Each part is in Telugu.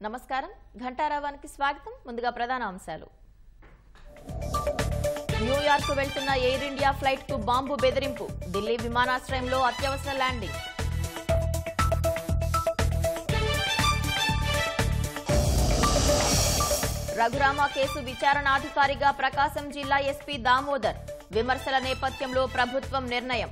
నమస్కారం ఘంటారావానికి స్వాగతం ముందుగా ప్రధాన అంశాలు న్యూయార్క్ వెళ్తున్న ఎయిర్ ఇండియా ఫ్లైట్ కు బాంబు బెదిరింపు ఢిల్లీ విమానాశ్రయంలో అత్యవసర ల్యాండింగ్ రఘురామ కేసు విచారణాధికారిగా ప్రకాశం జిల్లా ఎస్పీ దామోదర్ విమర్శల నేపథ్యంలో ప్రభుత్వం నిర్ణయం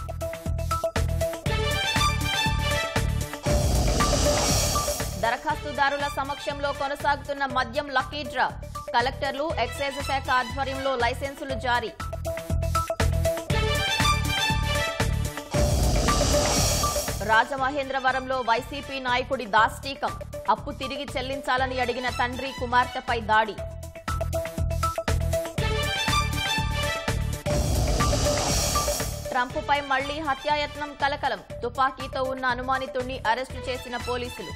దరఖాస్తుదారుల సమక్షంలో కొనసాగుతున్న మద్యం లక్కీ డ్రా కలెక్టర్లు ఎక్సైజ్ శాఖ ఆధ్వర్యంలో లైసెన్సులు జారీ రాజమహేంద్రవరంలో వైసీపీ నాయకుడి దాష్టీకం అప్పు తిరిగి చెల్లించాలని అడిగిన తండ్రి కుమార్తెపై దాడి ట్రంప్పై మళ్లీ హత్యాయత్నం కలకలం తుపాకీతో ఉన్న అనుమానితుణ్ణి అరెస్టు చేసిన పోలీసులు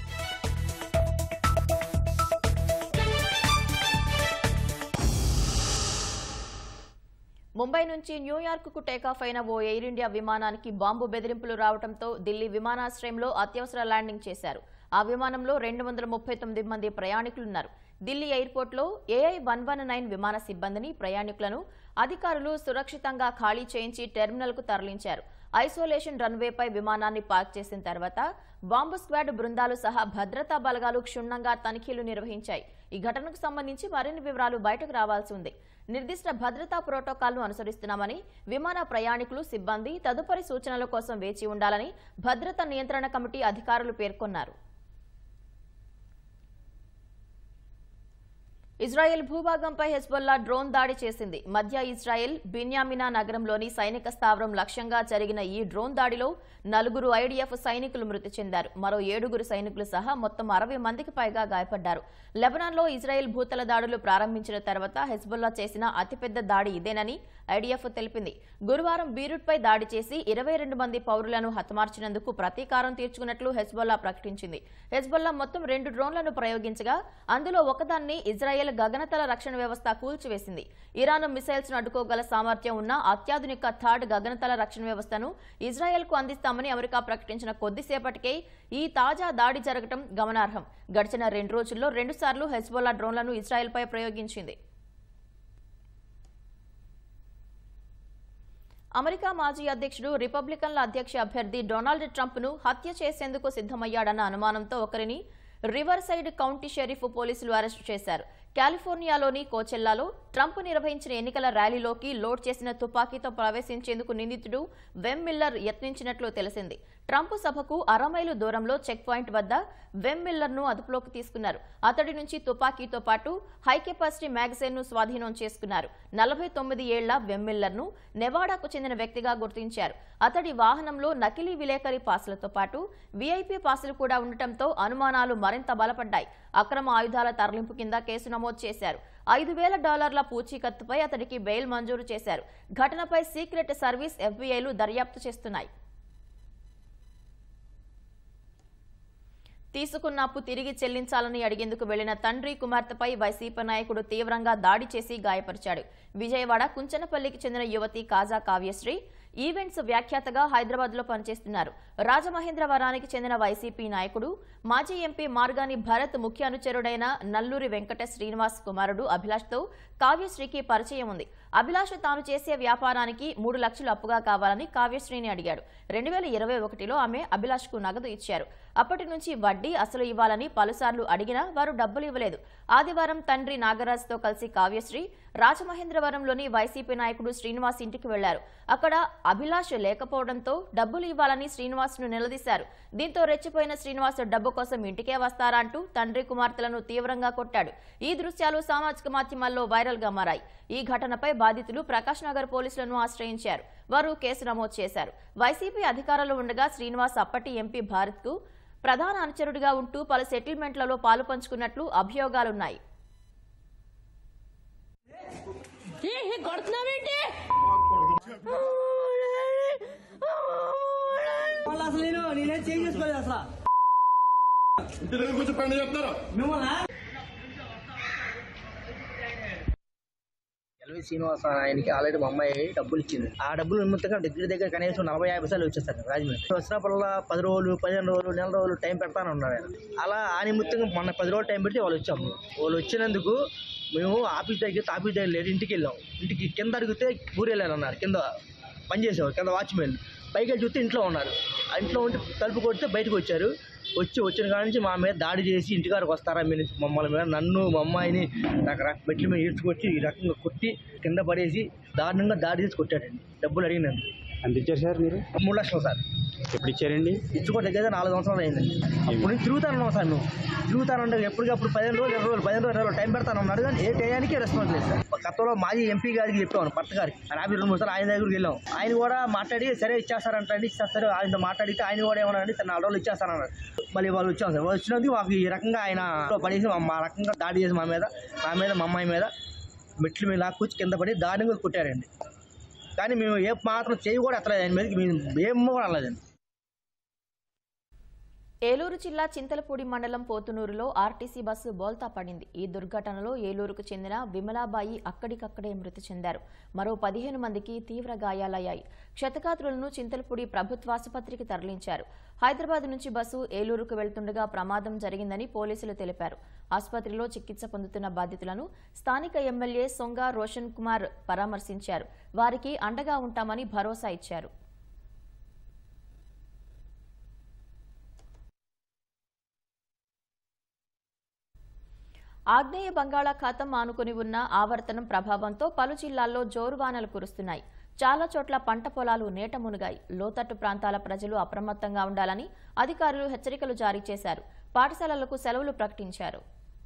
ముంబై నుంచి న్యూయార్క్ కు టేకాఫ్ అయిన ఓ ఎయిర్ ఇండియా విమానానికి బాంబు బెదిరింపులు రావడంతో ఢిల్లీ విమానాశ్రయంలో అత్యవసర ల్యాండింగ్ చేశారు ఆ విమానంలో రెండు వందల ముప్పై తొమ్మిది మంది ప్రయాణికులున్నారు ఢిల్లీ ఎయిర్పోర్ట్లో ఏఐ వన్ వన్ నైన్ విమాన సిబ్బందిని ప్రయాణికులను అధికారులు సురక్షితంగా ఖాళీ చేయించి టెర్మినల్కు తరలించారు ఐసోలేషన్ రన్వేపై విమానాన్ని పార్క్ చేసిన తర్వాత బాంబు స్క్వాడ్ బృందాలు సహా భద్రతా బలగాలు క్షుణ్ణంగా తనిఖీలు నిర్వహించాయి ఈ ఘటనకు సంబంధించి మరిన్ని వివరాలు బయటకు రావాల్సి ఉంది నిర్దిష్ట భద్రతా ప్రోటోకాల్ను అనుసరిస్తున్నామని విమాన ప్రయాణికులు సిబ్బంది తదుపరి సూచనల కోసం వేచి ఉండాలని భద్రతా నియంత్రణ కమిటీ అధికారులు పేర్కొన్నారు ఇజ్రాయెల్ భూభాగంపై హెజ్బొల్లా డ్రోన్ దాడి చేసింది మధ్య ఇజ్రాయెల్ బిన్యామినా నగరంలోని సైనిక స్థావరం లక్ష్యంగా జరిగిన ఈ డ్రోన్ దాడిలో నలుగురు ఐడిఎఫ్ సైనికులు మృతి చెందారు మరో ఏడుగురు సైనికులు సహా మొత్తం అరవై మందికి పైగా గాయపడ్డారు లెబనాన్లో ఇజ్రాయెల్ భూతల దాడులు ప్రారంభించిన తర్వాత హెజ్బొల్లా చేసిన అతిపెద్ద దాడి ఇదేనని ఐడిఎఫ్ తెలిపింది గురువారం బీరుట్పై దాడి చేసి ఇరవై రెండు మంది పౌరులను హతమార్చినందుకు ప్రతీకారం తీర్చుకున్నట్లు హెజ్బొల్లా ప్రకటించింది హెజ్బొల్లా మొత్తం రెండు డ్రోన్లను ప్రయోగించగా అందులో ఒకదాన్ని ఇజ్రాయెల్ గగనతల రక్షణ వ్యవస్థ కూల్చివేసింది ఇరాన్ మిసైల్స్ ను అడ్డుకోగల సామర్థ్యం ఉన్న అత్యాధునిక థర్డ్ గగనతల రక్షణ వ్యవస్థను ఇజ్రాయెల్ కు అందిస్తామని అమెరికా ప్రకటించిన కొద్దిసేపటికే ఈ తాజా దాడి జరగడం గమనార్హం గడిచిన రెండు రోజుల్లో రెండుసార్లు హెజ్బొల్లా డ్రోన్లను ఇజ్రాయెల్పై ప్రయోగించింది అమెరికా మాజీ అధ్యక్షుడు రిపబ్లికన్ల అధ్యక్ష అభ్యర్థి డొనాల్డ్ ట్రంప్ ను హత్య చేసేందుకు సిద్ధమయ్యాడన్న అనుమానంతో ఒకరిని రివర్ సైడ్ కౌంటీ షెరీఫ్ పోలీసులు అరెస్టు చేశారు కాలిఫోర్నియాలోని కోచెల్లాలో ట్రంప్ నిర్వహించిన ఎన్నికల ర్యాలీలోకి లోడ్ చేసిన తుపాకీతో ప్రవేశించేందుకు నిందితుడు వెమ్ మిల్లర్ యత్నించినట్లు తెలిసింది ట్రంప్ సభకు అర మైలు దూరంలో చెక్ పాయింట్ వద్ద వెమ్ మిల్లర్ ను అదుపులోకి తీసుకున్నారు అతడి నుంచి తుపాకీతో పాటు హై కెపాసిటీ మ్యాగజైన్ ను స్వాధీనం చేసుకున్నారు నలభై తొమ్మిది ఏళ్ల వెమ్ మిల్లర్ ను నెవాడాకు చెందిన వ్యక్తిగా గుర్తించారు అతడి వాహనంలో నకిలీ విలేకరి పాసులతో పాటు వీఐపీ పాసులు కూడా ఉండటంతో అనుమానాలు మరింత బలపడ్డాయి అక్రమ ఆయుధాల తరలింపు కింద కేసు నమోదు చేశారు ఐదు వేల డాలర్ల పూచీకత్తుపై అతడికి బెయిల్ మంజూరు చేశారు ఘటనపై సీక్రెట్ సర్వీస్ ఎఫ్బీఐలు దర్యాప్తు చేస్తున్నాయి తీసుకున్న అప్పు తిరిగి చెల్లించాలని అడిగేందుకు వెళ్లిన తండ్రి కుమార్తెపై వైసీపీ నాయకుడు తీవ్రంగా దాడి చేసి గాయపరిచాడు విజయవాడ కుంచనపల్లికి చెందిన యువతి కాజా కావ్యశ్రీ ఈవెంట్స్ వ్యాఖ్యాతగా హైదరాబాద్ లో పనిచేస్తున్నారు రాజమహేంద్రవరానికి చెందిన వైసీపీ నాయకుడు మాజీ ఎంపీ మార్గాని భరత్ ముఖ్య అనుచరుడైన నల్లూరి వెంకట శ్రీనివాస్ కుమారుడు అభిలాష్ తో కావ్యశ్రీకి పరిచయం ఉంది అభిలాష్ తాను చేసే వ్యాపారానికి మూడు లక్షలు అప్పుగా కావాలని కావ్యశ్రీని అడిగాడు రెండు వేల ఇరవై ఒకటిలో ఆమె అభిలాష్ కు నగదు ఇచ్చారు అప్పటి నుంచి వడ్డీ అసలు ఇవ్వాలని పలుసార్లు అడిగినా వారు డబ్బులు ఇవ్వలేదు ఆదివారం తండ్రి నాగరాజ్తో కలిసి కావ్యశ్రీ రాజమహేంద్రవరంలోని వైసీపీ నాయకుడు శ్రీనివాస్ ఇంటికి వెళ్లారు అక్కడ అభిలాష్ లేకపోవడంతో డబ్బులు ఇవ్వాలని శ్రీనివాస్ ను నిలదీశారు దీంతో రెచ్చిపోయిన శ్రీనివాస్ డబ్బు కోసం ఇంటికే వస్తారా అంటూ తండ్రి కుమార్తెలను తీవ్రంగా కొట్టాడు ఈ దృశ్యాలు సామాజిక మాధ్యమాల్లో వైరల్ గా మారాయి ఈ ఘటనపై బాధితులు ప్రకాష్ నగర్ పోలీసులను ఆశ్రయించారు వారు కేసు నమోదు చేశారు వైసీపీ అధికారంలో ఉండగా శ్రీనివాస్ అప్పటి ఎంపీ భారత్ కు ప్రధాన అనుచరుడిగా ఉంటూ పలు సెటిల్మెంట్లలో పాలు పంచుకున్నట్లు అభియోగాలున్నాయి ఏ ఏ కొడుతున్నావేంటి వాళ్ళు అసలు నేను నేనేం చేంజ్ చేసుకోలేదు అసలు ఇంటి దగ్గర కూర్చో పని చెప్తారు మిమ్మల్ని ఎల్వి ఆర్వి శ్రీనివాస ఆయనకి ఆల్రెడీ మా అమ్మాయి డబ్బులు ఇచ్చింది ఆ డబ్బులు నిమిత్తంగా దగ్గర దగ్గర కనీసం నలభై యాభై సార్లు వచ్చేస్తారు రాజమండ్రి వచ్చినప్పుడల్లా పది రోజులు పదిహేను రోజులు నెల రోజులు టైం పెడతానే ఉన్నారు ఆయన అలా ఆ నిమిత్తంగా మొన్న పది రోజులు టైం పెడితే వాళ్ళు వచ్చాము వాళ్ళు వచ్చినందుకు మేము ఆఫీస్ దగ్గర ఆఫీస్ దగ్గర లేదు ఇంటికి వెళ్ళాం ఇంటికి కింద అడిగితే ఊరు వెళ్ళాలన్నారు కింద పని చేసేవారు కింద వాచ్మెన్ పైకి వెళ్ళి చూస్తే ఇంట్లో ఉన్నారు ఆ ఇంట్లో ఉంటే తలుపు కొడితే బయటకు వచ్చారు వచ్చి వచ్చిన కాడ నుంచి మా మీద దాడి చేసి ఇంటికాడికి వస్తారా మీరు మమ్మల్ని మీద నన్ను మా అమ్మాయిని రకరకాల మెట్ల మీద ఈడ్చుకొచ్చి ఈ రకంగా కొట్టి కింద పడేసి దారుణంగా దాడి చేసి కొట్టాడండి డబ్బులు అడిగినందుకు ఎంత ఇచ్చారు సార్ మీరు మూడు లక్షలు సార్ ఎప్పుడు ఇచ్చారండి ఇచ్చుకో దగ్గర నాలుగు సంవత్సరాలు అయిందండి అప్పుడు నుంచి తిరుగుతాను సార్ నువ్వు తిరుగుతానంటే ఎప్పటికప్పుడు పదిహేను రోజులు ఇరవై రోజులు పదిహేను రోజులు ఇరవై రోజులు టైం పెడతాను అన్నాడు కానీ ఏ టయానికి రెస్పాన్స్ లేదు సార్ గతంలో మాజీ ఎంపీ గారికి చెప్పాను భర్త గారికి ఆయన ఆఫీస్ రెండు మూడు సార్లు ఆయన దగ్గరికి వెళ్ళాం ఆయన కూడా మాట్లాడి సరే ఇచ్చేస్తారంటండి ఇచ్చేస్తారు ఆయనతో మాట్లాడితే ఆయన కూడా ఏమన్నాడండి సరే నాలుగు రోజులు ఇచ్చేస్తానన్నాడు మళ్ళీ వాళ్ళు వచ్చాం సార్ వాళ్ళు వచ్చినందుకు మాకు ఈ రకంగా ఆయన పడేసి మా- మా రకంగా దాడి చేసి మా మీద మా మీద మా అమ్మాయి మీద మెట్ల మీద లాక్కొచ్చి కింద పడి దారుణంగా కొట్టారండి కానీ మేము ఏ మాత్రం చేయి కూడా ఎత్తలేదు ఆయన మీదకి మేము ఏమో కూడా అనలేదండి ఏలూరు జిల్లా చింతలపూడి మండలం పోతునూరులో ఆర్టీసీ బస్సు బోల్తా పడింది ఈ దుర్ఘటనలో ఏలూరుకు చెందిన విమలాబాయి అక్కడికక్కడే మృతి చెందారు మరో పదిహేను మందికి తీవ్ర గాయాలయ్యాయి క్షతగాత్రులను చింతలపూడి ప్రభుత్వాసుపత్రికి తరలించారు హైదరాబాద్ నుంచి బస్సు ఏలూరుకు వెళ్తుండగా ప్రమాదం జరిగిందని పోలీసులు తెలిపారు ఆసుపత్రిలో చికిత్స పొందుతున్న బాధితులను స్థానిక ఎమ్మెల్యే సొంగ రోషన్ కుమార్ పరామర్శించారు వారికి అండగా ఉంటామని భరోసా ఇచ్చారు ఆగ్నేయ బంగాళాఖాతం ఆనుకుని ఉన్న ఆవర్తనం ప్రభావంతో పలు జిల్లాల్లో జోరువానలు కురుస్తున్నాయి చాలా చోట్ల పంట పొలాలు నేట మునిగాయి లోతట్టు ప్రాంతాల ప్రజలు అప్రమత్తంగా ఉండాలని అధికారులు హెచ్చరికలు జారీ చేశారు పాఠశాలలకు సెలవులు ప్రకటించారు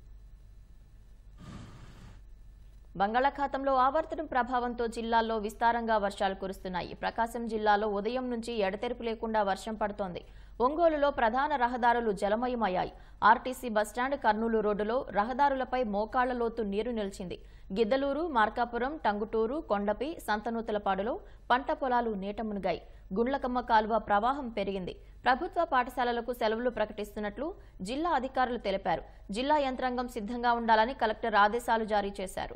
బంగాళాఖాతంలో ఆవర్తనం ప్రభావంతో జిల్లాల్లో విస్తారంగా వర్షాలు కురుస్తున్నాయి ప్రకాశం జిల్లాలో ఉదయం నుంచి ఎడతెరిపి లేకుండా వర్షం పడుతోంది ఒంగోలులో ప్రధాన రహదారులు జలమయమయ్యాయి ఆర్టీసీ బస్టాండ్ కర్నూలు రోడ్డులో రహదారులపై మోకాళ్ల లోతు నీరు నిలిచింది గిద్దలూరు మార్కాపురం టంగుటూరు కొండపి సంతనూతలపాడులో పంట పొలాలు నీట మునిగాయి గుండ్లకమ్మ కాలువ ప్రవాహం పెరిగింది ప్రభుత్వ పాఠశాలలకు సెలవులు ప్రకటిస్తున్నట్లు జిల్లా అధికారులు తెలిపారు జిల్లా యంత్రాంగం సిద్ధంగా ఉండాలని కలెక్టర్ ఆదేశాలు జారీ చేశారు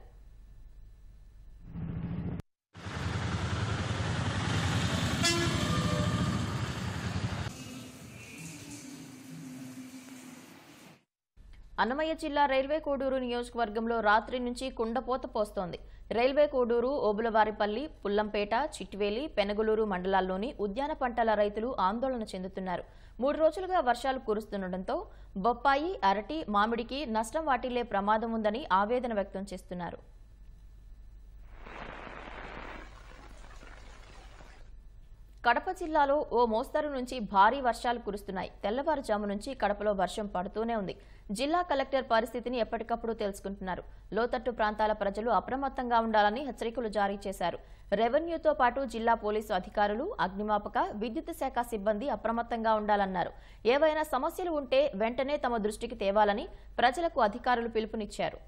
అన్నమయ్య జిల్లా రైల్వే కోడూరు నియోజకవర్గంలో రాత్రి నుంచి కుండపోత పోస్తోంది రైల్వే కోడూరు ఓబులవారిపల్లి పుల్లంపేట చిట్వేలి పెనగలూరు మండలాల్లోని ఉద్యాన పంటల రైతులు ఆందోళన చెందుతున్నారు మూడు రోజులుగా వర్షాలు కురుస్తుండటంతో బొప్పాయి అరటి మామిడికి నష్టం వాటిల్లే ప్రమాదం ఉందని ఆవేదన వ్యక్తం చేస్తున్నారు కడప జిల్లాలో ఓ మోస్తరు నుంచి భారీ వర్షాలు కురుస్తున్నాయి తెల్లవారుజాము నుంచి కడపలో వర్షం పడుతూనే ఉంది జిల్లా కలెక్టర్ పరిస్థితిని ఎప్పటికప్పుడు తెలుసుకుంటున్నారు లోతట్టు ప్రాంతాల ప్రజలు అప్రమత్తంగా ఉండాలని హెచ్చరికలు జారీ చేశారు రెవెన్యూతో పాటు జిల్లా పోలీసు అధికారులు అగ్నిమాపక విద్యుత్ శాఖ సిబ్బంది అప్రమత్తంగా ఉండాలన్నారు ఏవైనా సమస్యలు ఉంటే వెంటనే తమ దృష్టికి తేవాలని ప్రజలకు అధికారులు పిలుపునిచ్చారు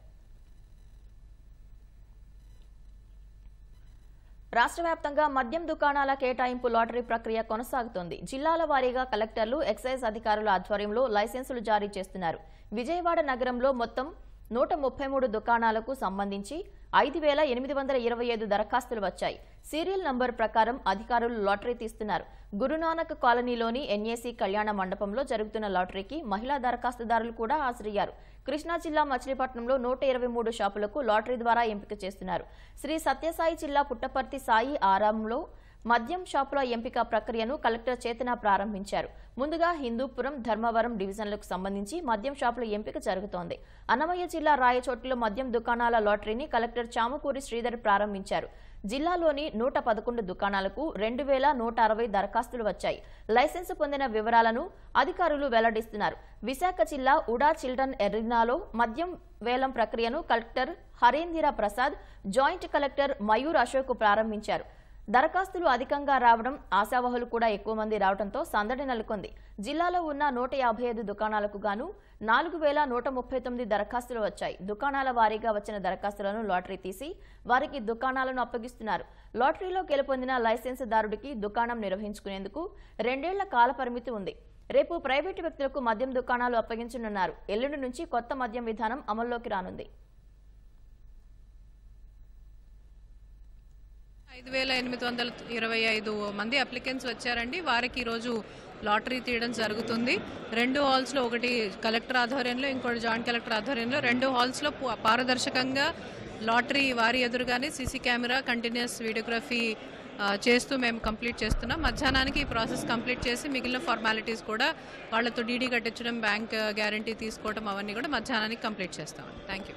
రాష్ట్ర వ్యాప్తంగా మద్యం దుకాణాల కేటాయింపు లాటరీ ప్రక్రియ కొనసాగుతోంది జిల్లాల వారీగా కలెక్టర్లు ఎక్సైజ్ అధికారుల ఆధ్వర్యంలో లైసెన్సులు జారీ చేస్తున్నారు విజయవాడ నగరంలో మొత్తం నూట ముప్పై మూడు దుకాణాలకు సంబంధించి ఐదు వేల ఎనిమిది వందల ఇరవై ఐదు దరఖాస్తులు వచ్చాయి సీరియల్ నంబర్ ప్రకారం అధికారులు లాటరీ తీస్తున్నారు గురునానక్ కాలనీలోని ఎన్ఏసీ కళ్యాణ మండపంలో జరుగుతున్న లాటరీకి మహిళా దరఖాస్తుదారులు కూడా హాజరయ్యారు కృష్ణా జిల్లా మచిలీపట్నంలో నూట ఇరవై మూడు షాపులకు లాటరీ ద్వారా ఎంపిక చేస్తున్నారు శ్రీ సత్యసాయి జిల్లా పుట్టపర్తి సాయి ఆరాంలో మద్యం షాపుల ఎంపిక ప్రక్రియను కలెక్టర్ చేతన ప్రారంభించారు ముందుగా హిందూపురం ధర్మవరం డివిజన్లకు సంబంధించి మద్యం షాపుల ఎంపిక జరుగుతోంది అన్నమయ్య జిల్లా రాయచోటిలో మద్యం దుకాణాల లాటరీని కలెక్టర్ చామకూరి శ్రీధర్ ప్రారంభించారు జిల్లాలోని నూట పదకొండు దుకాణాలకు రెండు వేల నూట అరవై దరఖాస్తులు వచ్చాయి లైసెన్సు పొందిన వివరాలను అధికారులు వెల్లడిస్తున్నారు విశాఖ జిల్లా ఉడా చిల్డ్రన్ ఎరీనాలో మద్యం వేలం ప్రక్రియను collector Harendhira Prasad joint collector Mayur Ashok ప్రారంభించారు దరఖాస్తులు అధికంగా రావడం ఆశావహులు కూడా ఎక్కువ మంది రావడంతో సందడి నెలకొంది జిల్లాలో ఉన్న నూట యాభై ఐదు దుకాణాలకు గాను నాలుగు వేల నూట ముప్పై తొమ్మిది దరఖాస్తులు వచ్చాయి దుకాణాల వారీగా వచ్చిన దరఖాస్తులను లాటరీ తీసి వారికి దుకాణాలను అప్పగిస్తున్నారు లాటరీలో గెలుపొందిన లైసెన్సుదారుడికి దుకాణం నిర్వహించుకునేందుకు రెండేళ్ల కాల పరిమితి ఉంది రేపు ప్రైవేటు వ్యక్తులకు మద్యం దుకాణాలు అప్పగించనున్నారు ఎల్లుండి నుంచి కొత్త మద్యం విధానం అమల్లోకి రానుంది ఐదు వేల ఎనిమిది వందల ఇరవై ఐదు మంది అప్లికెంట్స్ వచ్చారండి వారికి ఈరోజు లాటరీ తీయడం జరుగుతుంది రెండు హాల్స్లో ఒకటి కలెక్టర్ ఆధ్వర్యంలో ఇంకోటి జాయింట్ కలెక్టర్ ఆధ్వర్యంలో రెండు హాల్స్లో పు- పారదర్శకంగా లాటరీ వారి ఎదురుగానే సీసీ కెమెరా కంటిన్యూస్ వీడియోగ్రఫీ ఆ, చేస్తూ మేము కంప్లీట్ చేస్తున్నాం మధ్యాహ్నానికి ఈ ప్రాసెస్ కంప్లీట్ చేసి మిగిలిన ఫార్మాలిటీస్ కూడా వాళ్ళతో డీడీ కట్టించడం బ్యాంక్ గ్యారంటీ తీసుకోవడం అవన్నీ కూడా మధ్యాహ్నానికి కంప్లీట్ చేస్తాం థ్యాంక్ యూ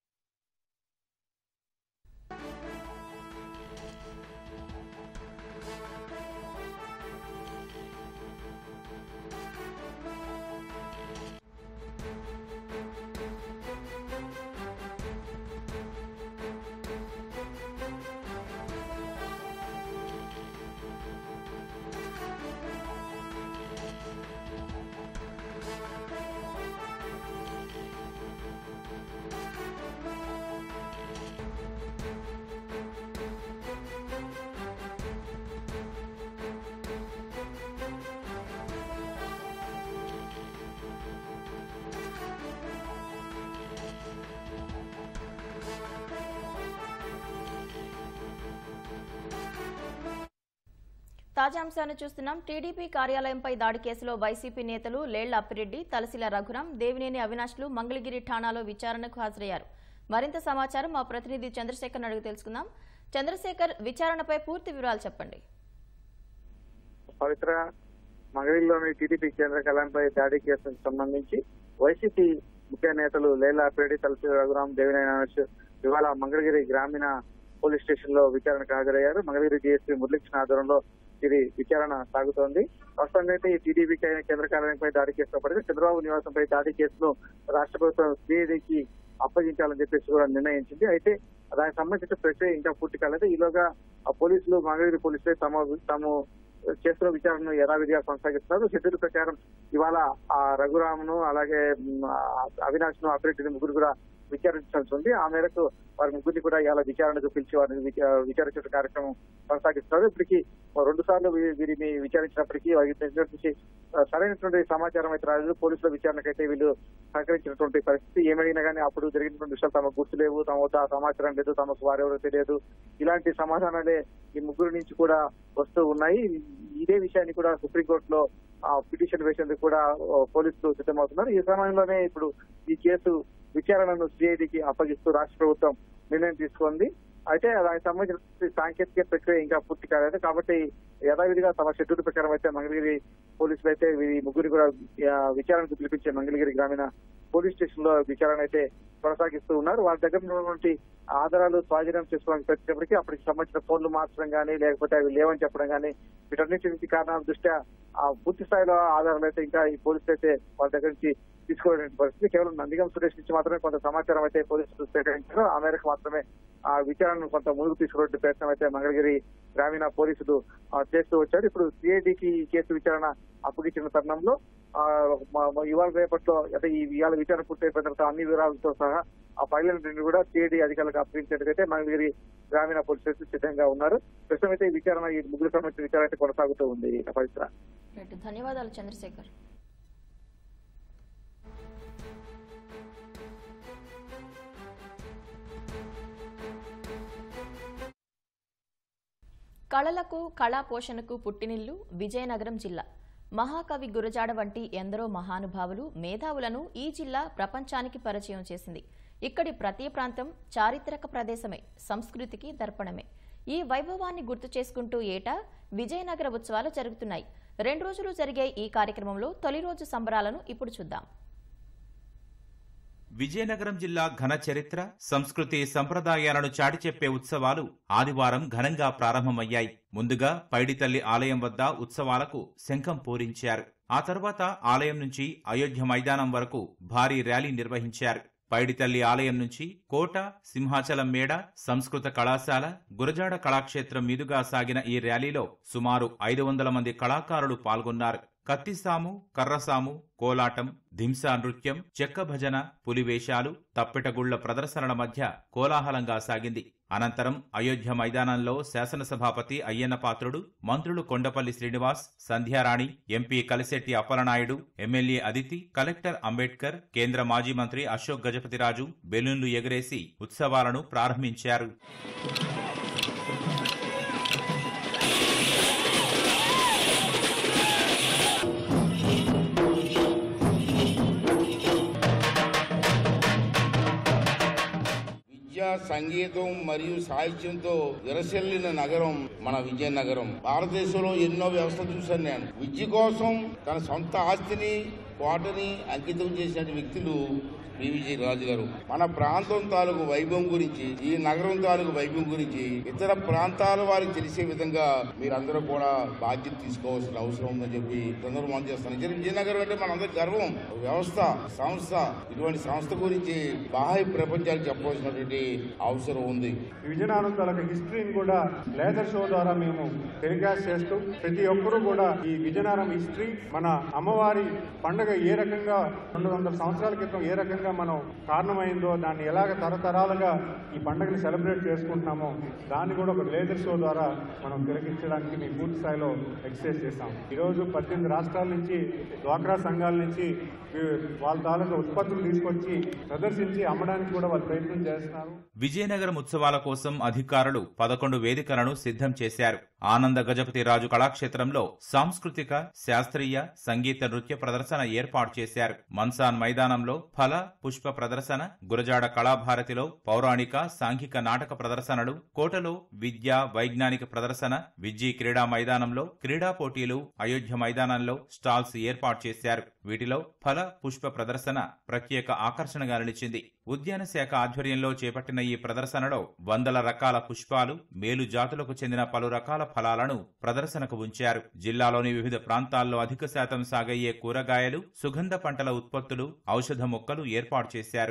తాజా అంశాన్ని చూస్తున్నాం టీడీపీ కార్యాలయంపై దాడి కేసులో వైసీపీ నేతలు లేళ్ల అప్పిరెడ్డి తలసిల రఘురాం దేవినేని అవినాష్లు మంగళగిరి ఠాణాలో విచారణకు హాజరయ్యారు మరింత సమాచారం మా ప్రతినిధి చంద్రశేఖర్ అడిగి తెలుసుకుందాం చంద్రశేఖర్ విచారణపై పూర్తి వివరాలు చెప్పండి పవిత్ర మంగళగిరిలోని టీడీపీ కేంద్ర కళంపై దాడి కేసుకు సంబంధించి వైసీపీ ముఖ్య నేతలు లేలా పేడి తలసి రఘురాం దేవినాయన ఇవాళ మంగళగిరి గ్రామీణ పోలీస్ స్టేషన్ లో విచారణకు హాజరయ్యారు మంగళగిరి డీఎస్పీ మురళీకృష్ణ ఆధ్వర్యంలో ఇది విచారణ సాగుతోంది ప్రస్తుతం అయితే ఈ టీడీపీ కే- కేంద్ర కార్యాలయంపై దాడి చేసినప్పటికీ చంద్రబాబు నివాసంపై దాడి కేసును రాష్ట్ర ప్రభుత్వం సిఐడికి అప్పగించాలని చెప్పేసి కూడా నిర్ణయించింది అయితే దానికి సంబంధించిన ప్రక్రియ ఇంకా పూర్తి కాలేదు ఈలోగా ఆ పోలీసులు మంగళగిరి పోలీసులే తమ తాము చేస్తున్న విచారణను యథావిధిగా కొనసాగిస్తున్నారు షెడ్యూల్ ప్రకారం ఇవాళ ఆ రఘురామును అలాగే మ్, ఆ అవినాష్ ను అభిరెడ్డిని ముగ్గురు కూడా విచారించాల్సి ఉంది ఆ మేరకు వారి ముగ్గురిని కూడా ఇవాళ విచారణకు పిలిచి వారిని విచా- విచారించే కార్యక్రమం కొనసాగిస్తున్నారు ఇప్పటికీ రెండు సార్లు వీ- వీరిని విచారించినప్పటికీ వారికి తెలిసినటువంటి ఆ, సరైనటువంటి సమాచారం అయితే రాలేదు పోలీసుల విచారణకైతే వీళ్ళు సహకరించినటువంటి పరిస్థితి ఏమైనా కానీ అప్పుడు జరిగినటువంటి విషయాలు తమకు గుర్తులేవు తమ వద్ద ఆ సమాచారం లేదు తమకు వారెవరో తెలియదు ఇలాంటి సమాధానాలే ఈ ముగ్గురు నుంచి కూడా వస్తూ ఉన్నాయి ఇదే విషయాన్ని కూడా సుప్రీంకోర్టులో ఆ, పిటిషన్ వేసేందుకు కూడా ఆ, పోలీసులు సిద్ధమవుతున్నారు ఈ సమయంలోనే ఇప్పుడు ఈ కేసు విచారణను సిఐడికి అప్పగిస్తూ రాష్ట్ర ప్రభుత్వం నిర్ణయం తీసుకుంది అయితే దానికి సంబంధించిన సాంకేతిక ప్రక్రియ ఇంకా పూర్తి కాలేదు కాబట్టి యథావిధిగా తమ షెడ్యూల్ ప్రకారం అయితే మంగళగిరి పోలీసులు అయితే వీరి ముగ్గురు కూడా ఆ, విచారణకు పిలిపించే మంగళగిరి గ్రామీణ పోలీస్ స్టేషన్ లో విచారణ అయితే కొనసాగిస్తూ ఉన్నారు వాళ్ళ దగ్గర ఉన్నటువంటి ఆధారాలు స్వాధీనం చేసుకోవడానికి ప్రయత్నించినప్పటికీ అప్పటికి సంబంధించిన ఫోన్లు మార్చడం కానీ లేకపోతే అవి లేవని చెప్పడం కానీ వీటన్నిటి నుంచి కారణాల దృష్ట్యా ఆ పూర్తి స్థాయిలో ఆధారాలు అయితే ఇంకా ఈ పోలీసులు అయితే వాళ్ళ దగ్గర నుంచి తీసుకోవడానికి పరిస్థితి కేవలం నందిగం సురేష్ నుంచి మాత్రమే కొంత సమాచారం అయితే పోలీసులు సేకరించారు ఆ మేరకు మాత్రమే ఆ విచారణను కొంత ముందుకు తీసుకునే ప్రయత్నం అయితే మంగళగిరి గ్రామీణ పోలీసులు ఆ, చేస్తూ వచ్చారు ఇప్పుడు సిఐడికి ఈ కేసు విచారణ అప్పగించిన తరుణంలో ఆ, మ- మ- ఇవాళ రేపట్లో అంటే ఈ ఇవాళ విచారణ పూర్తయిపోయిన తర్వాత అన్ని వివరాలతో సహా ఆ ఫైళ్లను కూడా సిఐడి అధికారులకు అప్పగించేందుకైతే మంగళగిరి గ్రామీణ పోలీసులు సిద్ధంగా ఉన్నారు ప్రస్తుతం అయితే ఈ విచారణ ఈ ముగ్గురు సంబంధించిన విచారణ అయితే కొనసాగుతూ ఉంది పవిత్ర రైట్, ధన్యవాదాలు చంద్రశేఖర్ కళలకు కళా పోషణకు పుట్టినిల్లు విజయనగరం జిల్లా మహాకవి గురజాడ వంటి ఎందరో మహానుభావులు మేధావులను ఈ జిల్లా ప్రపంచానికి పరిచయం చేసింది ఇక్కడి ప్రతి ప్రాంతం చారిత్రక ప్రదేశమే సంస్కృతికి దర్పణమే ఈ వైభవాన్ని గుర్తు చేసుకుంటూ ఏటా విజయనగర ఉత్సవాలు జరుగుతున్నాయి రెండు రోజులు జరిగే ఈ కార్యక్రమంలో తొలి రోజు సంబరాలను ఇప్పుడు చూద్దాం విజయనగరం జిల్లా ఘన చరిత్ర సంస్కృతి సంప్రదాయాలను చాటి చెప్పే ఉత్సవాలు ఆదివారం ఘనంగా ప్రారంభమయ్యాయి ముందుగా పైడితల్లి ఆలయం వద్ద ఉత్సవాలకు శంఖం పూరించారు ఆ తర్వాత ఆలయం నుంచి అయోధ్య మైదానం వరకు భారీ ర్యాలీ నిర్వహించారు పైడితల్లి ఆలయం నుంచి కోట సింహాచలం మేడ సంస్కృత కళాశాల గురజాడ కళాక్షేత్రం మీదుగా సాగిన ఈ ర్యాలీలో సుమారు ఐదు వందల మంది కళాకారులు పాల్గొన్నారు కత్తిసాము కర్రసాము కోలాటం ధింసా నృత్యం చెక్క భజన పులివేషాలు తప్పెటగుళ్ల ప్రదర్శనల మధ్య కోలాహలంగా సాగింది అనంతరం అయోధ్య మైదానంలో శాసనసభాపతి అయ్యన్న పాత్రుడు మంత్రులు Kondapalli Srinivas Sandhyarani MP Kalisetti Appalanaidu MLA Aditi collector Ambedkar కేంద్ర మాజీ మంత్రి అశోక్ గజపతిరాజు బెలూన్లు ఎగరేసి ఉత్సవాలను ప్రారంభించారు విద్య సంగీతం మరియు సాహిత్యంతో విరసిల్లిన నగరం మన విజయనగరం భారతదేశంలో ఎన్నో వ్యవస్థలు చూశాను నేను విద్య కోసం తన సొంత ఆస్తిని కోటని అంకితం చేసిన వ్యక్తులు పివిజి రాజు గారు మన ప్రాంతం తాలూకు వైభవం గురించి ఈ నగరం తాలూకు వైభవం గురించి ఇతర ప్రాంతాల వారికి తెలిసే విధంగా మీరందరూ కూడా బాధ్యత తీసుకోవాల్సిన అవసరం ఉందని చెప్పి సందర్భం మనం చేస్తాను నిజ- విజయనగరం అంటే మనందరి గర్వం వ్యవస్థ సంస్థ ఇటువంటి సంస్థ గురించి బాహ్య ప్రపంచానికి చెప్పవలసినటువంటి అవసరం ఉంది విజయనగరం తాలూకా హిస్టరీని కూడా లేజర్ షో ద్వారా మేము టెలికాస్ట్ చేస్తూ ప్రతి ఒక్కరూ కూడా ఈ విజయనగరం హిస్టరీ మన అమ్మవారి పండుగ ఏ రకంగా రెండు వందల సంవత్సరాల క్రితం ఏ రకంగా మనం కారణమైందో దాన్ని ఎలాగ తరతరాలుగా ఈ పండుగని సెలబ్రేట్ చేసుకుంటున్నామో దాన్ని కూడా ఒక లేజర్ షో ద్వారా మనం తిలకించడానికి మేము పూర్తి స్థాయిలో ఎక్సర్సైజ్ చేస్తాం ఈరోజు పద్దెనిమిది రాష్ట్రాల నుంచి డ్వాక్రా సంఘాల నుంచి ఈ వాళ్ళ తాలూకా ఉత్పత్తులు తీసుకొచ్చి ప్రదర్శించి అమ్మడానికి కూడా వాళ్ళు ప్రయత్నం చేస్తున్నారు విజయనగరం ఉత్సవాల కోసం అధికారులు పదకొండు వేదికలను సిద్ధం చేశారు ఆనంద గజపతి రాజు కళాక్షేత్రంలో సాంస్కృతిక శాస్త్రీయ సంగీత నృత్య ప్రదర్శన ఏర్పాటు చేశారు మన్సాన్ మైదానంలో ఫల పుష్ప ప్రదర్శన గురజాడ కళాభారతిలో పౌరాణిక సాంఘిక నాటక ప్రదర్శనలు కోటలో విద్య వైజ్ఞానిక ప్రదర్శన విజ్జి క్రీడా మైదానంలో క్రీడా పోటీలు అయోధ్య మైదానంలో స్టాల్స్ ఏర్పాటు చేశారు వీటిలో ఫల పుష్ప ప్రదర్శన ప్రత్యేక ఆకర్షణగా నిలిచింది ఉద్యాన శాఖ ఆధ్వర్యంలో చేపట్టిన ఈ ప్రదర్శనలో వందల రకాల పుష్పాలు మేలు జాతులకు చెందిన పలు రకాల ఫలాలను ప్రదర్శనకు ఉంచారు జిల్లాలోని వివిధ ప్రాంతాల్లో అధిక శాతం సాగయ్యే కూరగాయలు సుగంధ పంటల ఉత్పత్తులు ఔషధ మొక్కలు ఏర్పాటు చేశారు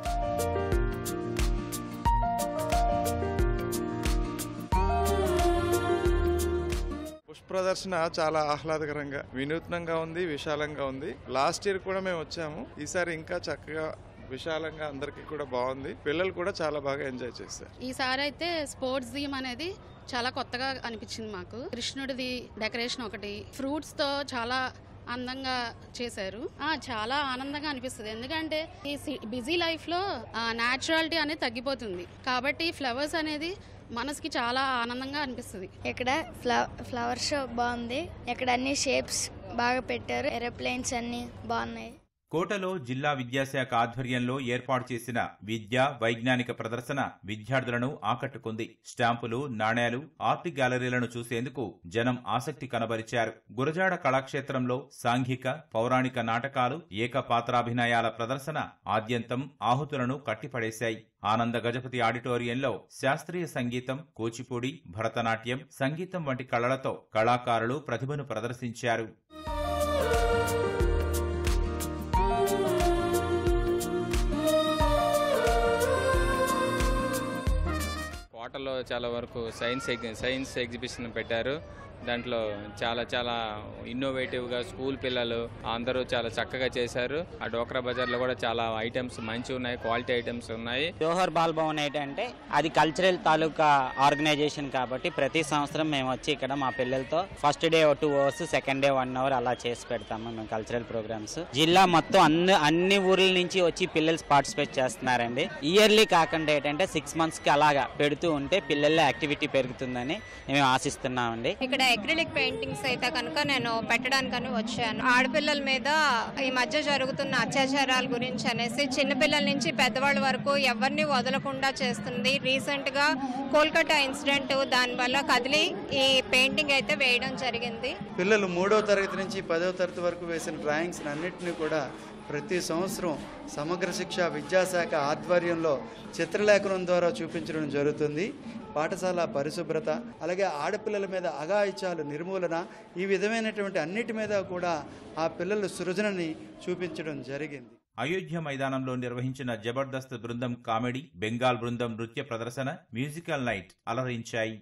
పుష్ప ప్రదర్శన చాలా ఆహ్లాదకరంగా వినూత్నంగా ఉంది విశాలంగా ఉంది లాస్ట్ ఇయర్ కూడా మేము వచ్చాము ఈసారి ఇంకా చక్కగా విశాలంగా అందరికీ కూడా బాగుంది పిల్లలు కూడా చాలా బాగా ఎంజాయ్ చేశారు ఈసారి అయితే స్పోర్ట్స్ థీమ్ అనేది చాలా కొత్తగా అనిపించింది మాకు కృష్ణుడిది డెకరేషన్ ఒకటి ఫ్రూట్స్ తో చాలా అందంగా చేశారు ఆ, చాలా ఆనందంగా అనిపిస్తుంది ఎందుకంటే ఈ బిజీ లైఫ్ లో న్యాచురాలిటీ అనేది తగ్గిపోతుంది కాబట్టి ఫ్లవర్స్ అనేది మనసుకి చాలా ఆనందంగా అనిపిస్తుంది ఇక్కడ ఫ్లవర్ షో బాగుంది ఇక్కడ అన్ని షేప్స్ బాగా పెట్టారు ఏరోప్లేన్స్ అన్ని బాగున్నాయి కోటలో జిల్లా విద్యాశాఖ ఆధ్వర్యంలో ఏర్పాటు చేసిన విద్య వైజ్ఞానిక ప్రదర్శన విద్యార్థులను ఆకట్టుకుంది స్టాంపులు నాణేలు ఆర్ట్ గ్యాలరీలను చూసేందుకు జనం ఆసక్తి కనబరిచారు గురజాడ కళాక్షేత్రంలో సాంఘిక పౌరాణిక నాటకాలు ఏకపాత్రాభినయాల ప్రదర్శన ఆద్యంతం ఆహుతులను కట్టిపడేశాయి ఆనంద గజపతి ఆడిటోరియంలో శాస్త్రీయ సంగీతం కూచిపూడి భరతనాట్యం సంగీతం వంటి కళలతో కళాకారులు ప్రతిభను ప్రదర్శించారు కోటలో చాలా వరకు సైన్స్ ఎగ్- సైన్స్ ఎగ్జిబిషన్ పెట్టారు దాంట్లో చాలా చాలా ఇన్నోవేటివ్గా స్కూల్ పిల్లలు అందరూ చాలా చక్కగా చేశారు ఆ డోక్రా బజార్లో కూడా చాలా ఐటమ్స్ మంచి ఉన్నాయి క్వాలిటీ ఐటమ్స్ ఉన్నాయి జోహర్ బాల్ భవన్ ఏంటంటే అది కల్చరల్ తాలూకా ఆర్గనైజేషన్ కాబట్టి ప్రతి సంవత్సరం మేము వచ్చి ఇక్కడ మా పిల్లలతో first day two hours second day one hour అలా చేసి పెడతాము మేము కల్చరల్ ప్రోగ్రామ్స్ జిల్లా మొత్తం అన్ని అన్ని ఊర్ల నుంచి వచ్చి పిల్లలు పార్టిసిపేట్ చేస్తున్నారండి ఇయర్లీ కాకుండా ఏంటంటే సిక్స్ మంత్స్ కి అలాగా పెడుతూ ఉంటే పిల్లల్లో యాక్టివిటీ పెరుగుతుందని మేము ఆశిస్తున్నామండి ఇక్కడ ఎక్రిలిక్ పెయింటింగ్స్ అయితే కనుక నేను పెట్టడానికని వచ్చాను ఆడపిల్లల మీద ఈ మధ్య జరుగుతున్న అత్యాచారాల గురించి అనేసి చిన్నపిల్లల నుంచి పెద్దవాళ్ళ వరకు ఎవరిని వదలకుండా చేస్తుంది రీసెంట్ గా కోల్కతా ఇన్సిడెంట్ దానివల్ల కదిలి ఈ పెయింటింగ్ అయితే వేయడం జరిగింది పిల్లలు మూడో తరగతి నుంచి పదవ తరగతి వరకు వేసిన డ్రాయింగ్స్ అన్నింటినీ కూడా ప్రతి సంవత్సరం సమగ్ర శిక్ష విద్యాశాఖ ఆధ్వర్యంలో చిత్రలేఖనం ద్వారా చూపించడం జరుగుతుంది పాఠశాల పరిశుభ్రత అలాగే ఆడపిల్లల మీద అఘాయిత్యాలు నిర్మూలన ఈ విధమైనటువంటి అన్నిటి మీద కూడా ఆ పిల్లల సృజనని చూపించడం జరిగింది అయోధ్య మైదానంలో నిర్వహించిన జబర్దస్త్ బృందం కామెడీ బెంగాల్ బృందం నృత్య ప్రదర్శన మ్యూజికల్ నైట్ అలరించాయి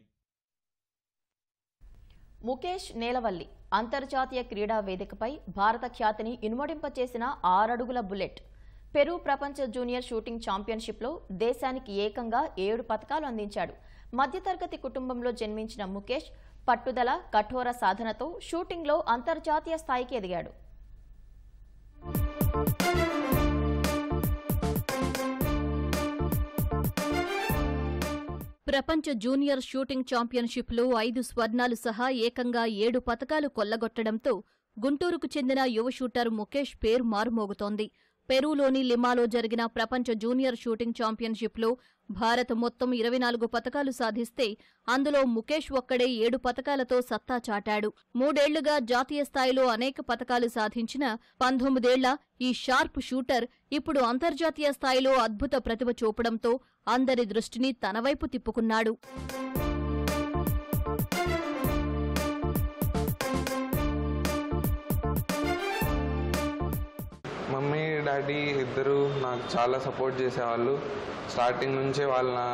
ముఖేష్ నేలవల్లి అంతర్జాతీయ క్రీడా వేదికపై భారత ఖ్యాతిని ఇనుమడింపచేసిన ఆరడుగుల బుల్లెట్ పెరు ప్రపంచ జూనియర్ షూటింగ్ ఛాంపియన్షిప్లో దేశానికి ఏకంగా ఏడు పథకాలు అందించాడు మధ్యతరగతి కుటుంబంలో జన్మించిన ముఖేష్ పట్టుదల కఠోర సాధనతో షూటింగ్లో అంతర్జాతీయ స్థాయికి ఎదిగాడు ప్రపంచ జూనియర్ షూటింగ్ ఛాంపియన్షిప్లో ఐదు స్వర్ణాలు సహా ఏకంగా ఏడు పతకాలు కొల్లగొట్టడంతో గుంటూరుకు చెందిన యువ షూటర్ ముఖేష్ పేరు మారుమోగుతోంది పెరూలోని లిమాలో జరిగిన ప్రపంచ జూనియర్ షూటింగ్ ఛాంపియన్షిప్లో భారత్ మొత్తం ఇరవై నాలుగు పతకాలు సాధిస్తే అందులో ముఖేష్ ఒక్కడే ఏడు పతకాలతో సత్తా చాటాడు మూడేళ్లుగా జాతీయ స్థాయిలో అనేక పతకాలు సాధించిన పంతొమ్మిదేళ్ల ఈ షార్ప్ షూటర్ ఇప్పుడు అంతర్జాతీయ స్థాయిలో అద్భుత ప్రతిభ చూపడంతో అందరి దృష్టిని తన వైపు తిప్పుకున్నాడు మమ్మీ డాడీ ఇద్దరు నాకు చాలా సపోర్ట్ చేసేవాళ్ళు స్టార్టింగ్ నుంచే వాళ్ళ నా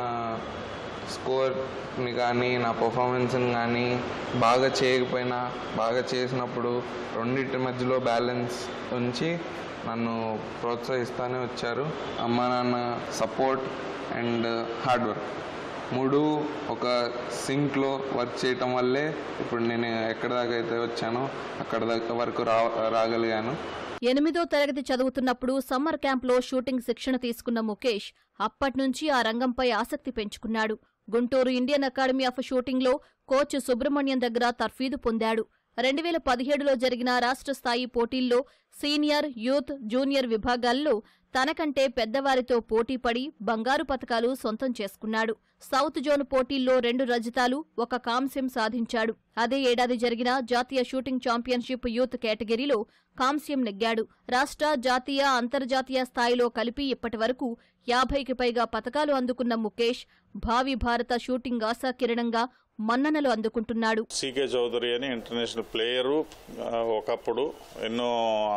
స్కోర్ని కానీ నా పర్ఫార్మెన్స్ని కానీ బాగా చేయకపోయినా బాగా చేసినప్పుడు రెండింటి మధ్యలో బ్యాలెన్స్ ఉంచి నన్ను ప్రోత్సహిస్తూనే వచ్చారు అమ్మ నాన్న సపోర్ట్ అండ్ హార్డ్ వర్క్ మూడు ఒక సింక్లో వర్క్ చేయటం వల్లే ఇప్పుడు నేను ఎక్కడి దాకా అయితే వచ్చానో అక్కడ దాకా వరకు రా రాగలిగాను ఎనిమిదో తరగతి చదువుతున్నప్పుడు సమ్మర్ క్యాంప్లో షూటింగ్ శిక్షణ తీసుకున్న ముఖేష్ అప్పట్నుంచి ఆ రంగంపై ఆసక్తి పెంచుకున్నాడు గుంటూరు ఇండియన్ అకాడమీ ఆఫ్ షూటింగ్లో కోచ్ సుబ్రహ్మణ్యం దగ్గర తర్ఫీదు పొందాడు రెండు వేల పదిహేడులో జరిగిన రాష్ట్ర స్థాయి పోటీల్లో సీనియర్ యూత్ జూనియర్ విభాగాల్లో తనకంటే పెద్దవారితో పోటీపడి బంగారు పతకాలు సొంతం చేసుకున్నాడు సౌత్ జోన్ పోటీల్లో రెండు రజతాలు ఒక కాంస్యం సాధించాడు అదే ఏడాది జరిగిన జాతీయ షూటింగ్ ఛాంపియన్షిప్ యూత్ కేటగిరీలో కాంస్యం నెగ్గాడు రాష్ట్ర జాతీయ అంతర్జాతీయ స్థాయిలో కలిపి ఇప్పటి వరకు యాభైకి పైగా పతకాలు అందుకున్న ముఖేష్ భావి భారత షూటింగ్ ఆశాకిరణంగా మన్ననలు అందుకుంటున్నాడు సీకే చౌదరి అని ఇంటర్నేషనల్ ప్లేయరు ఆ, ఒకప్పుడు ఎన్నో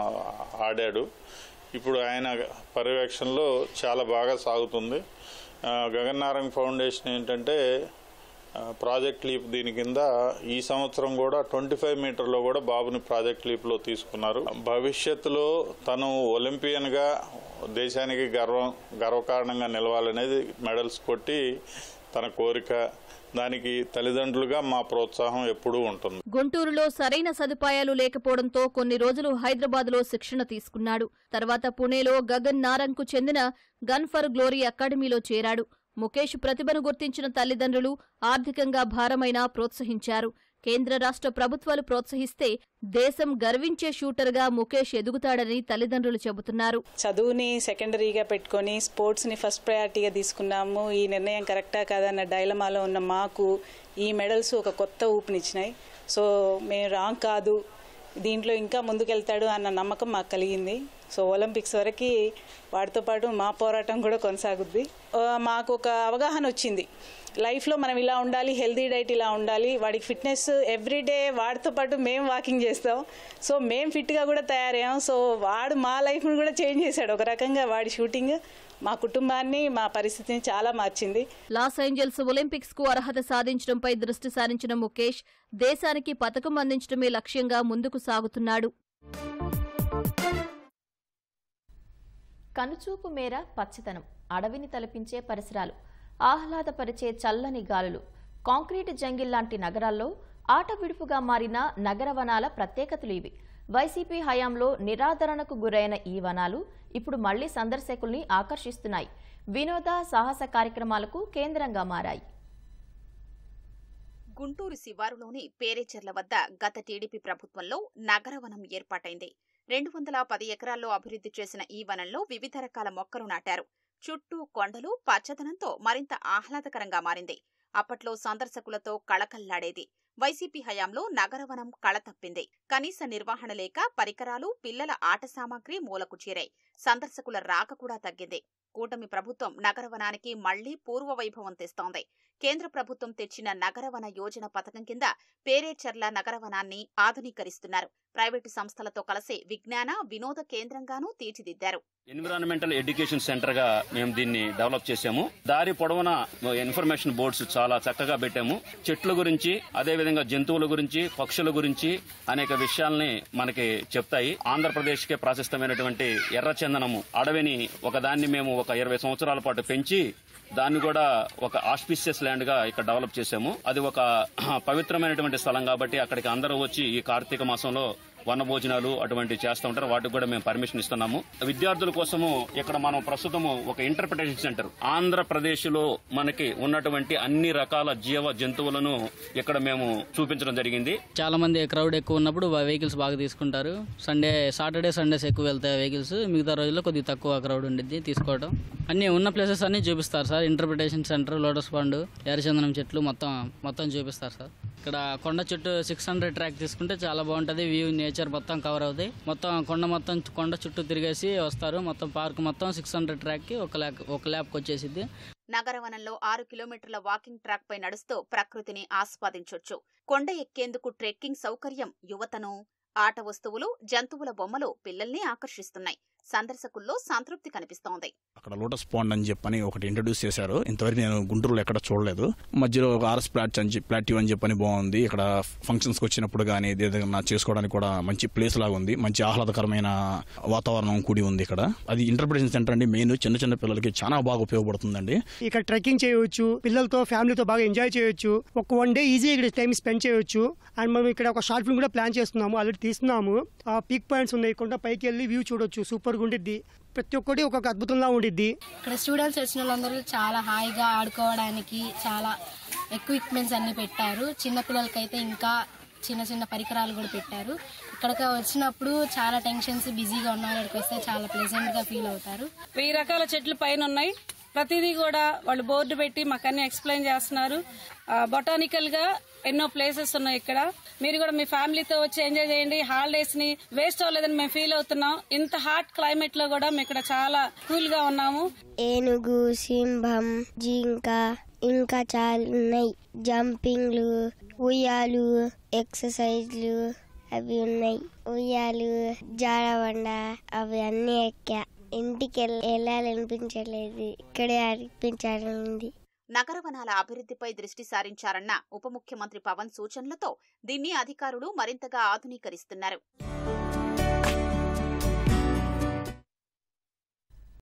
ఆడాడు ఇప్పుడు ఆయన పర్యవేక్షణలో చాలా బాగా సాగుతుంది ఆ, గగన్ నారంగ్ ఫౌండేషన్ ఏంటంటే ఆ, ప్రాజెక్ట్ లీప్ దీని కింద ఈ సంవత్సరం కూడా ట్వంటీ ఫైవ్ మీటర్లో కూడా బాబుని ప్రాజెక్ట్ లీప్లో తీసుకున్నారు భవిష్యత్తులో తను ఒలింపియన్గా దేశానికి గర్వం గర్వకారణంగా నిలవాలనేది మెడల్స్ కొట్టి తన కోరిక దానికి తల్లిదండ్రులుగా మా ప్రోత్సాహం ఎప్పుడూ ఉంటుంది గుంటూరులో సరైన సదుపాయాలు లేకపోవడంతో కొన్ని రోజులు హైదరాబాద్లో శిక్షణ తీసుకున్నాడు తర్వాత పుణేలో గగన్ నారంగ్కు చెందిన గన్ ఫర్ గ్లోరీ అకాడమీలో చేరాడు ముఖేష్ ప్రతిభను గుర్తించిన తల్లిదండ్రులు ఆర్థికంగా భారమైనా ప్రోత్సహించారు కేంద్ర రాష్ట్ర ప్రభుత్వాలు ప్రోత్సహిస్తే దేశం గర్వించే షూటర్గా ముఖేష్ ఎదుగుతాడని తల్లిదండ్రులు చెబుతున్నారు చదువుని సెకండరీగా పెట్టుకొని స్పోర్ట్స్ని ఫస్ట్ ప్రయారిటీగా తీసుకున్నాము ఈ నిర్ణయం కరెక్టా కాదా అన్న డైలమాలో ఉన్న మాకు ఈ మెడల్స్ ఒక కొత్త ఊపునిచ్చినాయి సో మేము రాంగ్ కాదు దీంట్లో ఇంకా ముందుకెళ్తాడు అన్న నమ్మకం మాకు కలిగింది సో ఒలింపిక్స్ వరకు వాటితో పాటు మా పోరాటం కూడా కొనసాగుద్ది ఆ, మాకు ఒక అవగాహన వచ్చింది లైఫ్లో మనం ఇలా ఉండాలి హెల్తీ డైట్ ఇలా ఉండాలి వాడికి ఫిట్నెస్ ఎవ్రీడే వాడితో పాటు మేము వాకింగ్ చేస్తాం సో మేము ఫిట్గా కూడా తయారయ్యాం సో వాడు మా లైఫ్ని కూడా చేంజ్ చేశాడు ఒక రకంగా వాడి షూటింగ్ మా కుటుంబాన్ని మా పరిస్థితిని చాలా మార్చింది లాస్ ఏంజల్స్ ఒలింపిక్స్ కు అర్హత సాధించడంపై దృష్టి సారించిన ముఖేష్ దేశానికి పథకం అందించడమే లక్ష్యంగా ముందుకు సాగుతున్నాడు కనుచూపు మేర పచ్చదనం అడవిని తలపించే పరిసరాలు ఆహ్లాదపరిచే చల్లని గాలులు కాంక్రీట్ జంగిల్ లాంటి నగరాల్లో ఆట విడుపుగా మారిన నగర వనాల ప్రత్యేకతలు ఇవి వైసీపీ హయాంలో నిరాదరణకు గురైన ఈ వనాలు ఇప్పుడు మళ్లీ సందర్శకుల్ని ఆకర్షిస్తున్నాయి వినోద సాహస కార్యక్రమాలకు కేంద్రంగా మారాయి గుంటూరు శివారులోని పేరేచెర్ల వద్ద గత టీడీపీ ప్రభుత్వంలో నగరవనం ఏర్పాటైంది రెండు వందల పది ఎకరాల్లో అభివృద్ధి చేసిన ఈ వనంలో వివిధ రకాల మొక్కలు నాటారు చుట్టూ కొండలు పచ్చదనంతో మరింత ఆహ్లాదకరంగా మారింది అప్పట్లో సందర్శకులతో కళకల్లాడేది వైసీపీ హయాంలో నగరవనం కళ తప్పింది కనీస నిర్వహణ లేక పరికరాలు పిల్లల ఆట సామాగ్రి మూలకు చేరాయి సందర్శకుల రాక కూడా తగ్గింది కూటమి ప్రభుత్వం నగరవనానికి మళ్లీ పూర్వ వైభవం తెస్తోంది కేంద్ర ప్రభుత్వం తెచ్చిన నగరవన యోజన పథకం కింద పేరేచర్ల నగరవనాన్ని ఆధునీకరిస్తున్నారు ప్రైవేటు సంస్థలతో కలిసి విజ్ఞాన వినోద కేంద్రంగానూ తీర్చిదిద్దారు ఎన్విరాన్మెంటల్ ఎడ్యుకేషన్ సెంటర్ గా మేము దీన్ని డెవలప్ చేసాము దారి పొడవున ఇన్ఫర్మేషన్ బోర్డ్స్ చాలా చక్కగా పెట్టాము చెట్ల గురించి అదే విధంగా జంతువుల గురించి పక్షుల గురించి అనేక విషయాల్ని మనకి చెప్తాయి ఆంధ్రప్రదేశ్ కే ప్రాశస్తమైనటువంటి ఎర్రచందనము అడవిని ఒక దాన్ని మేము ఒక ఇరవై సంవత్సరాల పాటు పెంచి దాన్ని కూడా ఒక ఆస్పిషియస్ ల్యాండ్ గా ఇక్కడ డెవలప్ చేసాము అది ఒక పవిత్రమైనటువంటి స్థలం కాబట్టి అక్కడికి అందరూ వచ్చి ఈ కార్తీక మాసంలో వనభోజనాలు అటువంటి చేస్తూ ఉంటారు వాటికి కూడా మేము పర్మిషన్ ఇస్తున్నాము విద్యార్థుల కోసము ఇక్కడ మనం ప్రస్తుతము ఒక ఇంటర్ప్రిటేషన్ సెంటర్ ఆంధ్రప్రదేశ్ లో మనకి ఉన్నటువంటి అన్ని రకాల జీవ జంతువులను ఇక్కడ మేము చూపించడం జరిగింది చాలా మంది క్రౌడ్ ఎక్కువ ఉన్నప్పుడు వెహికల్స్ బాగా తీసుకుంటారు సండే సాటర్డే సండేస్ ఎక్కువ వెళ్తాయి వెహికల్స్ మిగతా రోజుల్లో కొద్దిగా తక్కువ క్రౌడ్ ఉండిద్ది తీసుకోవడం అన్ని ఉన్న ప్లేసెస్ అన్ని చూపిస్తారు సార్ ఇంటర్ప్రిటేషన్ సెంటర్ లోటస్ పండు ఎర్రచందనం చెట్లు మొత్తం మొత్తం చూపిస్తారు సార్ ఇక్కడ కొండ చుట్టూ సిక్స్ హండ్రెడ్ ట్రాక్ తీసుకుంటే చాలా బాగుంటుంది వ్యూ నేచర్ మొత్తం కవర్ అవుతాయి మొత్తం కొండ మొత్తం కొండ చుట్టూ తిరిగేసి వస్తారు మొత్తం పార్క్ మొత్తం సిక్స్ హండ్రెడ్ ట్రాక్కి ఒక ల్యాక్ ఒక ల్యాబ్కి వచ్చేసిద్ది నగరవనంలో ఆరు కిలోమీటర్ల వాకింగ్ ట్రాక్ పై నడుస్తూ ప్రకృతిని ఆస్వాదించొచ్చు కొండ ఎక్కేందుకు ట్రెక్కింగ్ సౌకర్యం యువతను ఆట వస్తువులు జంతువుల బొమ్మలు పిల్లల్ని ఆకర్షిస్తున్నాయి సందర్శకుల్లో సంతృప్తి కనిపిస్తోంది అక్కడ లోటస్ పాండ్ అని చెప్పని ఒకటి ఇంట్రడ్యూస్ చేశారు ఇంతవరకు నేను గుంటూరులో ఎక్కడ చూడలేదు మధ్యలో ఒక ఆర్ఎస్ ప్లాట్ అని చెప్పి ప్లాట్యూ అని చెప్పని బాగుంది ఇక్కడ ఫంక్షన్స్కి వచ్చినప్పుడు కానీ ఏదైనా చేసుకోవడానికి కూడా మంచి ప్లేస్ లాగా ఉంది మంచి ఆహ్లాదకరమైన వాతావరణం కూడి ఉంది ఇక్కడ అది ఇంటర్ప్రిటేషన్ సెంటర్ అండి మెయిన్ చిన్న చిన్న పిల్లలకి చాలా బాగా ఉపయోగపడుతుందండి ఇక్కడ ట్రెక్కింగ్ చేయవచ్చు పిల్లలతో ఫ్యామిలీతో బాగా ఎంజాయ్ చేయొచ్చు ఒక వన్ డే ఈజీ ఇక్కడ టైం స్పెండ్ చేయొచ్చు అండ్ మనం ఇక్కడ ఒక షార్ట్ ఫిల్మ్ కూడా ప్లాన్ చేస్తున్నాము ఆల్రెడీ తీస్తున్నాము ఆ పీక్ పాయింట్స్ ఉన్నాయి కొండ పైకి వెళ్ళి వ్యూ చూడొచ్చు సూపర్గా ఉండిద్ది ప్రతి ఒక్కటి ఒక అద్భుతంలా ఉండిద్ది ఇక్కడ స్టూడెంట్స్ వచ్చిన వాళ్ళందరూ చాలా హాయిగా ఆడుకోవడానికి చాలా ఎక్విప్మెంట్స్ అన్ని పెట్టారు చిన్నపిల్లలకైతే ఇంకా చిన్న చిన్న పరికరాలు కూడా పెట్టారు ఇక్కడికి వచ్చినప్పుడు చాలా టెన్షన్స్ బిజీగా ఉన్న వాళ్ళకి వస్తే చాలా ప్లెజెంట్ గా ఫీల్ అవుతారు వెయ్యి రకాల చెట్లు పైన ఉన్నాయి ప్రతిదీ కూడా వాళ్ళు బోర్డు పెట్టి మాకు అన్ని ఎక్స్ప్లెయిన్ చేస్తున్నారు బొటానికల్ గా ఎన్నో ప్లేసెస్ ఉన్నాయి ఇక్కడ మీరు కూడా మీ ఫ్యామిలీతో వచ్చి ఎంజాయ్ చేయండి హాలిడేస్ ని వేస్ట్ అవ్వలేదని మేము ఫీల్ అవుతున్నాం ఇంత హాట్ క్లైమేట్ లో కూడా మేము ఇక్కడ చాలా కూల్ గా ఉన్నాము ఏనుగు సింహం జింక ఇంకా చాలా ఉన్నాయి జంపింగ్లు ఉయ్యాలు ఎక్సర్సైజ్లు అవి ఉన్నాయి ఉయ్యాలు జాడబండ అవి అన్ని ఎక్కా ఇంటికి వెళ్ళ- వెళ్ళాలనిపించలేదు ఇక్కడే అనిపించాలని నగరవనాల అభివృద్ధిపై దృష్టి సారించారన్న ఉప ముఖ్యమంత్రి పవన్ సూచనలతో దీన్ని అధికారులు మరింతగా ఆధునీకరిస్తున్నారు